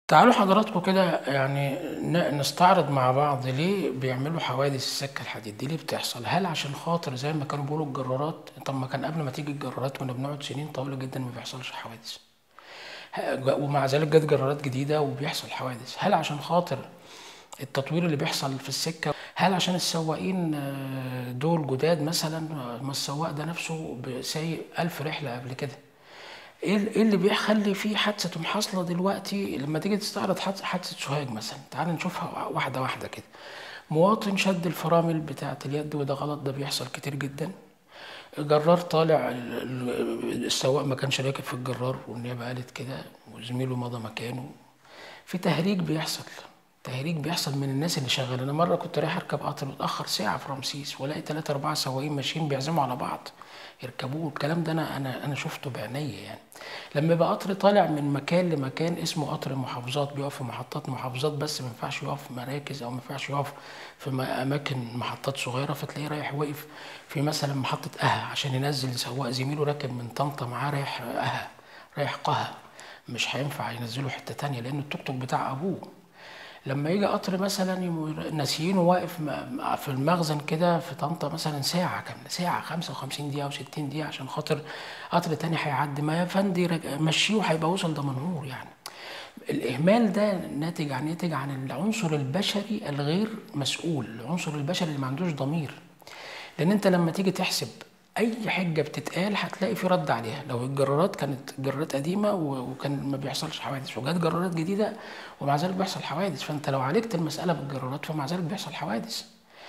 تعالوا حضراتكم كده يعني ن- نستعرض مع بعض ليه بيعملوا حوادث السكة الحديد دي ليه بتحصل هل عشان خاطر زي ما كانوا بيقولوا الجرارات طب ما كان قبل ما تيجي الجرارات كنا بنقعد سنين طويلة جدا ما بيحصلش حوادث ه- ومع ذلك جت جرارات جديدة وبيحصل حوادث هل عشان خاطر التطوير اللي بيحصل في السكة هل عشان السواقين آه، دول جداد مثلا آه، ما السواق ده نفسه ب- سايق ألف رحلة قبل كده ايه ال- إيه اللي بيخلي في حادثه تقوم حاصله دلوقتي لما تيجي تستعرض حادثه حادثة سوهاج مثلا تعال نشوفها واحده واحده كده مواطن شد الفرامل بتاعه اليد وده غلط ده بيحصل كتير جدا جرار طالع ال- ال- السواق ما كانش راكب في الجرار والنيابه قالت كده وزميله مضى مكانه في تهريج بيحصل تهريج بيحصل من الناس اللي شغاله انا مره كنت رايح اركب قطر متاخر ساعه في رمسيس والاقي ثلاثة أربعة سواقين ماشيين بيعزموا على بعض يركبوه الكلام ده انا انا انا شفته بعينيا يعني لما يبقى قطر طالع من مكان لمكان اسمه قطر محافظات بيقف في محطات محافظات بس ما ينفعش يقف في مراكز او ما ينفعش يقف في م- اماكن محطات صغيره فتلاقيه رايح واقف في مثلا محطه اها عشان ينزل سواق زميله راكب من طنطا معاه رايح اها رايح قها مش هينفع ينزله حته تانية لان التوك توك بتاع ابوه لما يجي قطر مثلا يم- ناسيينه واقف م- في المخزن كده في طنطا مثلا ساعة كاملة ساعة 55 دقيقة أو 60 دقيقة عشان خاطر قطر تاني هيعدي ما يا فندي رج- مشيه وهيبقى وصل ده منهور يعني الإهمال ده ناتج عن ناتج عن العنصر البشري الغير مسؤول العنصر البشري اللي ما عندوش ضمير لان انت لما تيجي تحسب اي حجه بتتقال هتلاقي في رد عليها لو الجرارات كانت جرارات قديمه و- وكان ما بيحصلش حوادث وجات جرارات جديده ومع ذلك بيحصل حوادث فانت لو عالجت المساله بالجرارات فمع ذلك بيحصل حوادث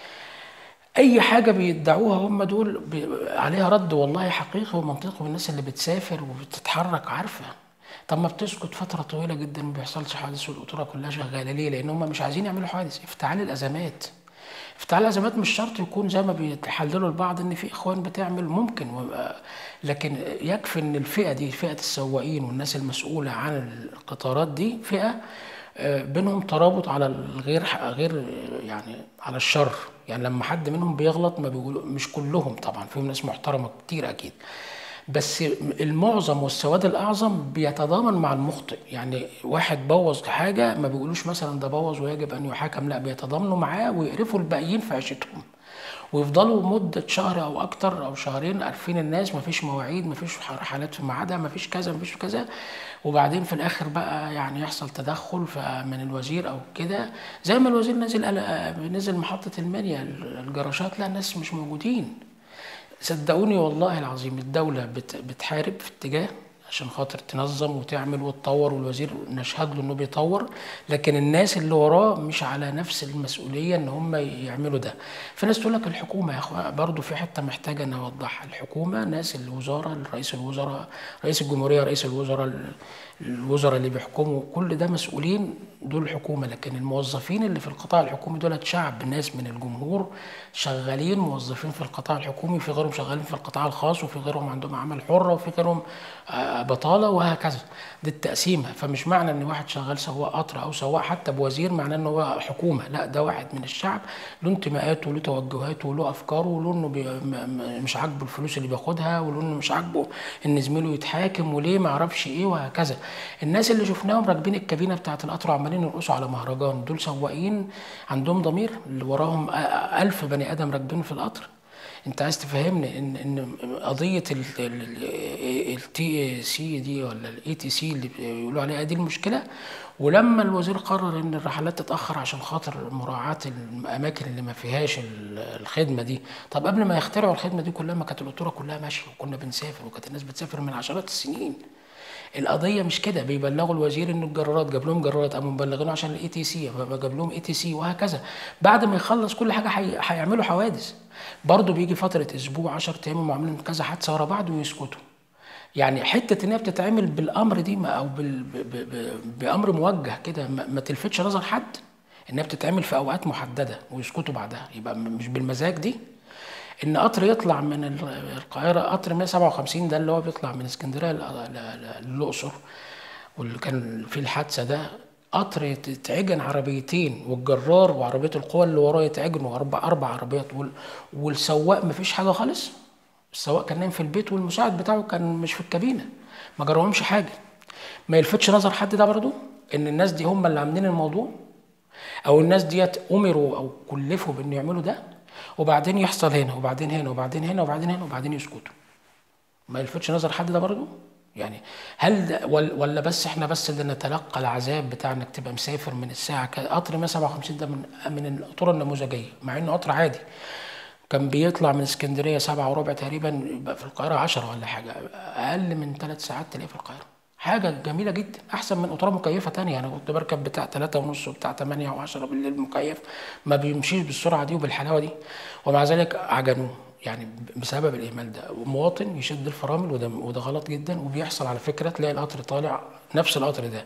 اي حاجه بيدعوها هم دول بي- عليها رد والله حقيقي ومنطقي والناس اللي بتسافر وبتتحرك عارفه طب ما بتسكت فتره طويله جدا ما بيحصلش حوادث والقطوره كلها شغاله ليه لان هم مش عايزين يعملوا حوادث افتعال الازمات افتعال الازمات مش شرط يكون زي ما بيحللوا البعض ان في اخوان بتعمل ممكن ويبقى- لكن يكفي ان الفئه دي فئه السواقين والناس المسؤوله عن القطارات دي فئه آه، بينهم ترابط على الغير غير يعني على الشر يعني لما حد منهم بيغلط ما بيقولوا مش كلهم طبعا فيهم ناس محترمه كتير اكيد بس المعظم والسواد الاعظم بيتضامن مع المخطئ يعني واحد بوظ حاجه ما بيقولوش مثلا ده بوظ ويجب ان يحاكم لا بيتضامنوا معاه ويقرفوا الباقيين في عيشتهم ويفضلوا مدة شهر أو أكتر أو شهرين عارفين الناس مفيش مواعيد مفيش رحلات في ميعادها مفيش كذا مفيش كذا وبعدين في الآخر بقى يعني يحصل تدخل ف- من الوزير أو كده زي ما الوزير نزل قال- نزل محطة المنيا الجراشات لا الناس مش موجودين صدقوني والله العظيم الدولة بت- بتحارب في اتجاه عشان خاطر تنظم وتعمل وتطور والوزير نشهد له انه بيطور لكن الناس اللي وراه مش على نفس المسؤوليه ان هم يعملوا ده في ناس تقول لك الحكومه يا اخوان برضه في حته محتاجه ان اوضحها الحكومه ناس الوزاره رئيس الوزراء رئيس الجمهوريه رئيس الوزراء الوزراء اللي بيحكموا كل ده مسؤولين دول الحكومه لكن الموظفين اللي في القطاع الحكومي دول شعب ناس من الجمهور شغالين موظفين في القطاع الحكومي في غيرهم شغالين في القطاع الخاص وفي غيرهم عندهم عمل حره وفي غيرهم آه، بطاله وهكذا دي التقسيمه فمش معنى ان واحد شغال سواق قطر او سواق حتى بوزير معناه ان هو حكومه لا ده واحد من الشعب له انتماءاته وله توجهاته وله افكاره وله انه بي م- م- مش عاجبه الفلوس اللي بياخدها وله انه مش عاجبه ان زميله يتحاكم وليه ما اعرفش ايه وهكذا الناس اللي شفناهم راكبين الكابينه بتاعه القطر وعمالين يرقصوا على مهرجان دول سواقين عندهم ضمير اللي وراهم أ- أ- ألف بني ادم راكبين في القطر انت عايز تفهمني ان ان قضيه التي سي دي ولا الاي تي سي اللي بيقولوا عليها دي المشكله ولما الوزير قرر ان الرحلات تتاخر عشان خاطر مراعاه الاماكن اللي ما فيهاش ال- الخدمه دي طب قبل ما يخترعوا الخدمه دي كلها ما كانت القطوره كلها ماشيه وكنا بنسافر وكانت الناس بتسافر من عشرات السنين القضيه مش كده بيبلغوا الوزير ان الجرارات جاب لهم جرارات قاموا مبلغينه عشان الاي تي سي جاب لهم اي تي سي وهكذا بعد ما يخلص كل حاجه هي- هيعملوا حوادث برضه بيجي فتره اسبوع 10 ايام وعاملين كذا حادثه ورا بعض ويسكتوا يعني حته ان هي بتتعمل بالامر دي ما- او بال ب ب ب بامر موجه كده ما, ما تلفتش نظر حد انها بتتعمل في اوقات محدده ويسكتوا بعدها يبقى م- مش بالمزاج دي ان قطر يطلع من ال- القاهره قطر 157 ده اللي هو بيطلع من اسكندريه ل- ل- ل- للاقصر واللي كان في الحادثه ده قطر يتعجن عربيتين والجرار وعربيه القوى اللي وراه يتعجنوا اربع اربع عربيات وال- والسواق مفيش حاجه خالص السواق كان نايم في البيت والمساعد بتاعه كان مش في الكابينه ما جرالهمش حاجه ما يلفتش نظر حد ده برضه ان الناس دي هم اللي عاملين الموضوع او الناس ديت امروا او كلفوا بان يعملوا ده وبعدين يحصل هنا وبعدين هنا وبعدين هنا وبعدين هنا وبعدين يسكتوا ما يلفتش نظر حد ده برضه يعني هل ده ولا ولا بس احنا بس اللي نتلقى العذاب بتاع انك تبقى مسافر من الساعه ك- قطر 157 ده من من القطوره النموذجيه مع انه قطر عادي كان بيطلع من اسكندريه سبعة وربع تقريبا يبقى في القاهره 10 ولا حاجه اقل من ثلاث ساعات تلاقيه في القاهره حاجه جميله جدا احسن من قطوره مكيفه تانية انا كنت بركب بتاع 3 ونص وبتاع 8 و10 بالليل مكيف ما بيمشيش بالسرعه دي وبالحلاوه دي ومع ذلك عجنوه يعني بسبب الاهمال ده مواطن يشد الفرامل وده وده غلط جدا وبيحصل على فكره تلاقي القطر طالع نفس القطر ده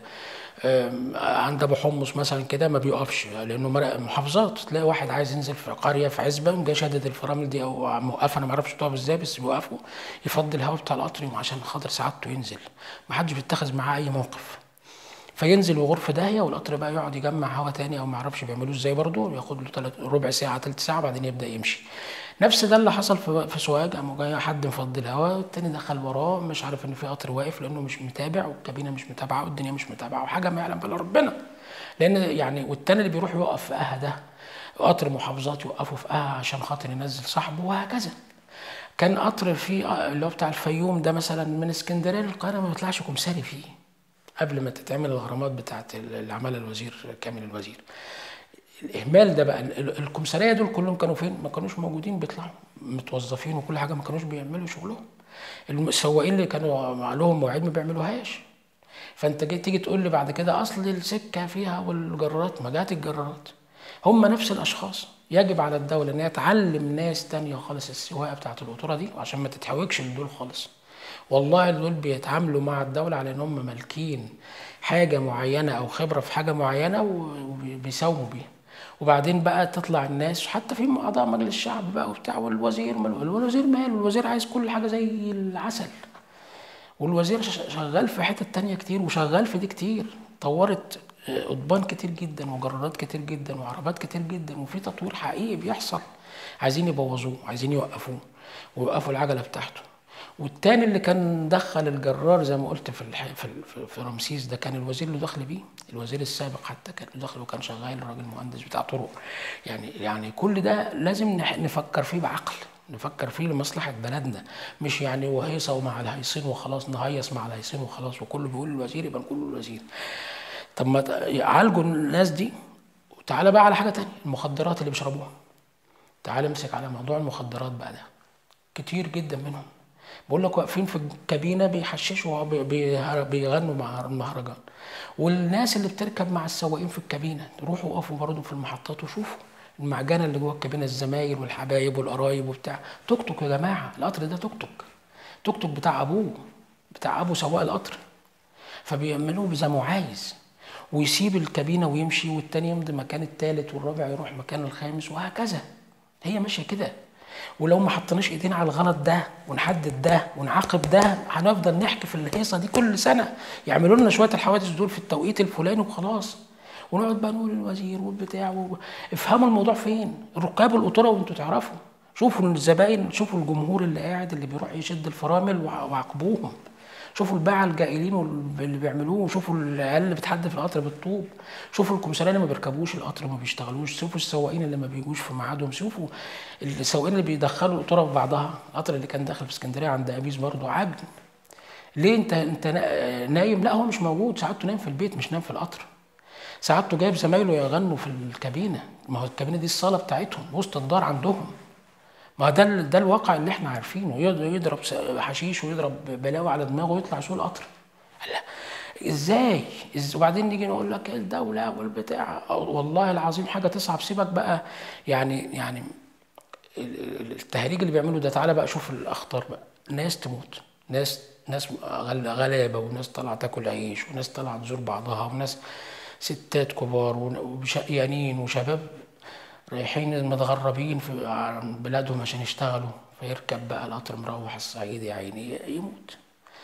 أم، عند ابو حمص مثلا كده ما بيقفش لانه مرق- محافظات تلاقي واحد عايز ينزل في قريه في عزبه يقوم جاي شادد الفرامل دي او موقفه انا ما اعرفش تقف ازاي بس بيوقفوا يفضي الهواء بتاع القطر يقوم عشان خاطر سعادته ينزل ما حدش بيتخذ معاه اي موقف فينزل وغرفه داهيه والقطر بقى يقعد يجمع هوا تاني او ما اعرفش بيعملوه ازاي برضه ياخد له تلات ربع ساعه تلت ساعه بعدين يبدا يمشي نفس ده اللي حصل في في سوهاج قام جاي حد مفضي الهوا والتاني دخل وراه مش عارف ان في قطر واقف لانه مش متابع والكابينه مش متابعه والدنيا مش متابعه وحاجه ما يعلم بها ربنا لان يعني والتاني اللي بيروح يقف في اها ده قطر محافظات يوقفوا في اها عشان خاطر ينزل صاحبه وهكذا كان قطر في اللي هو بتاع الفيوم ده مثلا من اسكندريه للقاهره ما بيطلعش كمساري فيه قبل ما تتعمل الغرامات بتاعت اللي عملها الوزير كامل الوزير الاهمال ده بقى ال- الكمساريه دول كلهم كانوا فين ما كانوش موجودين بيطلعوا متوظفين وكل حاجه ما كانوش بيعملوا شغلهم السواقين اللي كانوا لهم مواعيد ما بيعملوهاش فانت جاي تيجي تقول لي بعد كده اصل السكه فيها والجرارات ما جات الجرارات هم نفس الاشخاص يجب على الدوله ان هي تعلم ناس تانية خالص السواقه بتاعت القطوره دي عشان ما تتحوجش لدول خالص والله دول بيتعاملوا مع الدوله على ان هم مالكين حاجه معينه او خبره في حاجه معينه وبيساوموا بيها وبعدين بقى تطلع الناس حتى في اعضاء مجلس الشعب بقى وبتاع والوزير مال- الوزير ماله الوزير عايز كل حاجه زي العسل والوزير ش- شغال في حتت تانية كتير وشغال في دي كتير طورت آه، قضبان كتير جدا وجرارات كتير جدا وعربات كتير جدا وفي تطوير حقيقي بيحصل عايزين يبوظوه عايزين يوقفوه ويوقفوا العجله بتاعته والتاني اللي كان دخل الجرار زي ما قلت في الح... في, في, في رمسيس ده كان الوزير اللي دخل بيه الوزير السابق حتى كان له دخل وكان شغال راجل مهندس بتاع طرق يعني يعني كل ده لازم نح- نفكر فيه بعقل نفكر فيه لمصلحة بلدنا مش يعني وهيصة مع الهيصين وخلاص نهيص مع الهيصين وخلاص وكله بيقول الوزير يبقى نقول الوزير طب ما ت- يعالجوا الناس دي وتعالى بقى على حاجة تانية المخدرات اللي بيشربوها تعال امسك على موضوع المخدرات بقى ده كتير جدا منهم بقول لك واقفين في الكابينه بيحششوا وبي- بي- بيغنوا مع المهرجان والناس اللي بتركب مع السواقين في الكابينه روحوا وقفوا برضه في المحطات وشوفوا المعجنه اللي جوه الكابينه الزمايل والحبايب والقرايب وبتاع توك توك يا جماعه القطر ده توك توك توك توك بتاع ابوه بتاع ابو سواق القطر فبيعملوه زي ما هو عايز ويسيب الكابينه ويمشي والتاني يمضي مكان التالت والرابع يروح مكان الخامس وهكذا هي ماشيه كده ولو ما حطيناش ايدينا على الغلط ده ونحدد ده ونعاقب ده هنفضل نحكي في الهيصه دي كل سنه يعملوا لنا شويه الحوادث دول في التوقيت الفلاني وخلاص ونقعد بقى نقول الوزير والبتاع و... افهموا الموضوع فين الركاب القطوره وانتوا تعرفوا شوفوا الزباين شوفوا الجمهور اللي قاعد اللي بيروح يشد الفرامل وع- وعاقبوهم شوفوا الباعة الجائلين واللي بيعملوه وشوفوا العيال اللي بتحدف القطر بالطوب شوفوا الكمساريه اللي ما بيركبوش القطر ما بيشتغلوش شوفوا السواقين اللي ما بيجوش في ميعادهم شوفوا السواقين اللي بيدخلوا القطوره في بعضها القطر اللي كان داخل في اسكندريه عند ابيس برضه عجن ليه انت انت نا- نايم لا هو مش موجود سعادته نايم في البيت مش نايم في القطر سعادته جايب زمايله يغنوا في الكابينه ما هو الكابينه دي الصاله بتاعتهم وسط الدار عندهم ما ده ال- ده الواقع اللي احنا عارفينه يض- يضرب س- حشيش ويضرب بلاوي على دماغه ويطلع سوق القطر لا ازاي إز... وبعدين نيجي نقول لك الدوله والبتاع والله العظيم حاجه تصعب سيبك بقى يعني يعني ال- ال- التهريج اللي بيعملوا ده تعالى بقى شوف الاخطار بقى ناس تموت ناس ناس غل- غلابه وناس طالعه تاكل عيش وناس طالعه تزور بعضها وناس ستات كبار ون- وشقيانين وشباب رايحين متغربين في عن بلادهم عشان يشتغلوا فيركب بقى القطر مروح الصعيد يا عيني يموت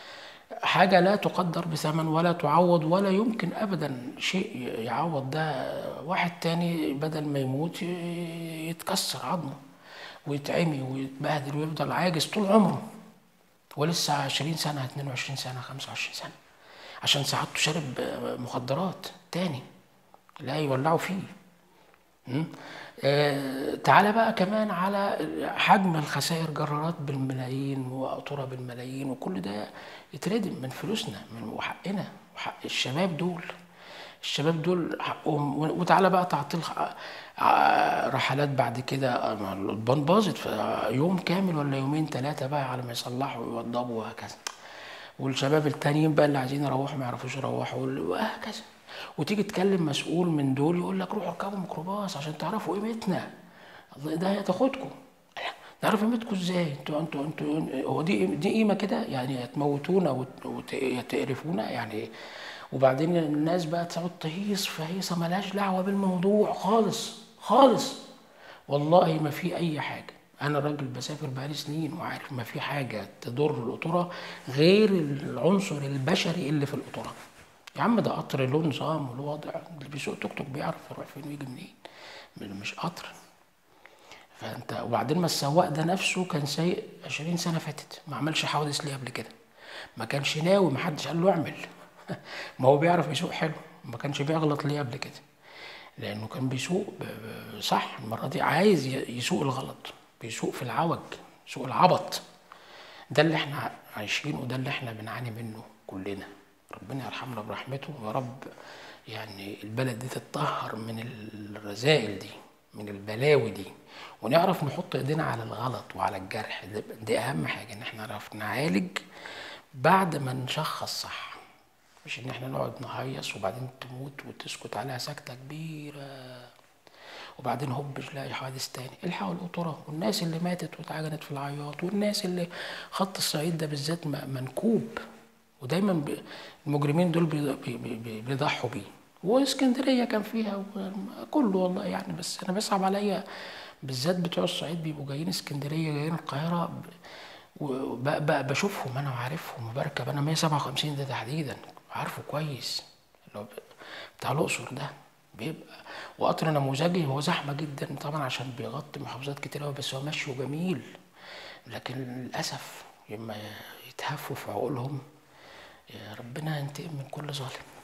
حاجة لا تقدر بثمن ولا تعوض ولا يمكن أبدا شيء يعوض ده واحد تاني بدل ما يموت ي- يتكسر عظمه ويتعمي ويتبهدل ويفضل عاجز طول عمره ولسه 20 سنة 22 سنة 25 سنة عشان سعادته شارب آه، مخدرات تاني لا يولعوا فيه م? آه تعالى بقى كمان على حجم الخسائر جرارات بالملايين وقطورة بالملايين وكل ده يتردم من فلوسنا من وحقنا وحق الشباب دول الشباب دول حقهم و- وتعالى بقى تعطيل خ- ع- رحلات بعد كده آه، ما البان باظت في يوم كامل ولا يومين ثلاثة بقى على ما يصلحوا ويوضبوا وهكذا والشباب التانيين بقى اللي عايزين يروحوا ما يعرفوش يروحوا وال- وهكذا وتيجي تكلم مسؤول من دول يقول لك روحوا اركبوا ميكروباص عشان تعرفوا قيمتنا الله ده هتاخدكم نعرف قيمتكم ازاي انتوا انتوا انتوا هو دي دي قيمه كده يعني هتموتونا وت- وت- وتقرفونا يعني وبعدين الناس بقى تقعد تهيص في هيصه ملهاش دعوه بالموضوع خالص خالص والله ما في اي حاجه انا راجل بسافر بقالي سنين وعارف ما في حاجه تضر القطوره غير العنصر البشري اللي في القطوره يا عم ده قطر له نظام وله وضع اللي بيسوق توك توك بيعرف يروح فين ويجي منين مش قطر فانت وبعدين ما السواق ده نفسه كان سايق 20 سنه فاتت ما عملش حوادث ليه قبل كده ما كانش ناوي ما حدش قال له اعمل ما هو بيعرف يسوق حلو ما كانش بيغلط ليه قبل كده لانه كان بيسوق ب- ب- صح المره دي عايز ي- يسوق الغلط بيسوق في العوج يسوق العبط ده اللي احنا عايشينه وده اللي احنا بنعاني منه كلنا ربنا يرحمنا برحمته يا رب يعني البلد دي تتطهر من الرذائل دي من البلاوي دي ونعرف نحط ايدينا على الغلط وعلى الجرح دي, دي اهم حاجه ان احنا نعرف نعالج بعد ما نشخص صح مش ان احنا نقعد نهيص وبعدين تموت وتسكت عليها سكته كبيره وبعدين هوب تلاقي حوادث تاني الحقوا القطرة والناس اللي ماتت واتعجنت في العياط والناس اللي خط الصعيد ده بالذات م- منكوب ودايما ب- المجرمين دول بي- بي- بي- بي- بيضحوا بيه واسكندرية كان فيها و- كله والله يعني بس انا بيصعب عليا بالذات بتوع الصعيد بيبقوا جايين اسكندرية جايين القاهرة ب- وب- ب- بشوفهم انا وعارفهم وبركب انا 157 ده تحديدا عارفه كويس اللي هو ب- بتاع الاقصر ده بيبقى وقطر نموذجي هو زحمه جدا طبعا عشان بيغطي محافظات كتير قوي بس هو مشيه جميل لكن للاسف لما يتهفوا في عقولهم يا ربنا ينتقم من كل ظالم